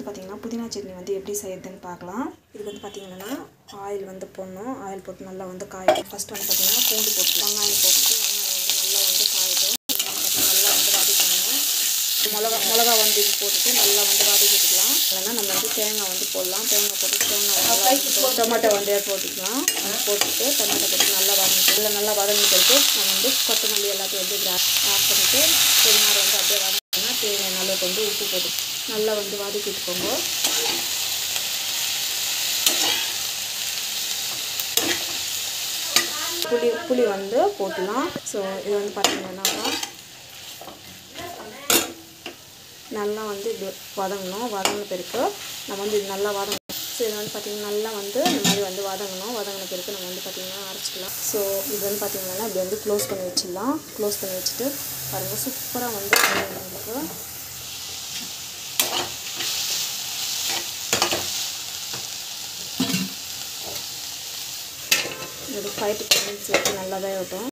வந்து பார்த்திங்கன்னா புதினா சட்னி வந்து எப்படி செய்யுதுன்னு பார்க்கலாம் இதுக்கு வந்து பார்த்திங்கன்னா ஆயில் வந்து போடணும் ஆயில் போட்டு நல்லா வந்து காயட்டும் ஃபஸ்ட் வந்து பார்த்திங்கன்னா பூண்டு போட்டு வெங்காயம் போட்டுட்டு வெங்காயம் வந்து நல்லா வந்து காயட்டும் வெங்காயம் நல்லா வந்து வதக்கணும் மிளகா மிளகா வந்து இது போட்டுட்டு நல்லா வந்து வதக்கிட்டுக்கலாம் இல்லைன்னா நம்ம வந்து தேங்காய் வந்து போடலாம் தேங்காய் போட்டு தேங்காய் வந்து டொமேட்டோ வந்து போட்டுக்கலாம் அது போட்டுட்டு டொமேட்டோ போட்டு நல்லா வதங்கிட்டு இல்லை நல்லா வதங்கிட்டு நம்ம வந்து கொத்தமல்லி எல்லாத்தையும் வந்து ஆட் பண்ணிவிட்டு கொஞ்ச நேரம் வந்து அப்படியே வதங்கினா தேவையான அளவுக்கு வந்து உப்பு போட்டு நல்லா வந்து வதக்கிட்டுக்கோங்க புளி புளி வந்து போட்டுலாம் ஸோ இது வந்து பார்த்தீங்கன்னாக்கா நல்லா வந்து இது வதங்கணும் வதங்கின பிறகு நம்ம வந்து இது நல்லா வதங்கணும் ஸோ இது வந்து பார்த்திங்கன்னா நல்லா வந்து இந்த மாதிரி வந்து வதங்கணும் வதங்கின பிறகு நம்ம வந்து பார்த்திங்கன்னா அரைச்சிக்கலாம் ஸோ இது வந்து பார்த்திங்கன்னா இப்படி வந்து க்ளோஸ் பண்ணி வச்சிடலாம் க்ளோஸ் பண்ணி வச்சுட்டு பாருங்கள் சூப்பராக வந்து உங்களுக்கு ஒரு ஃபைவ் டு டென் மினிட்ஸ் வச்சு நல்லா தான் இருக்கும்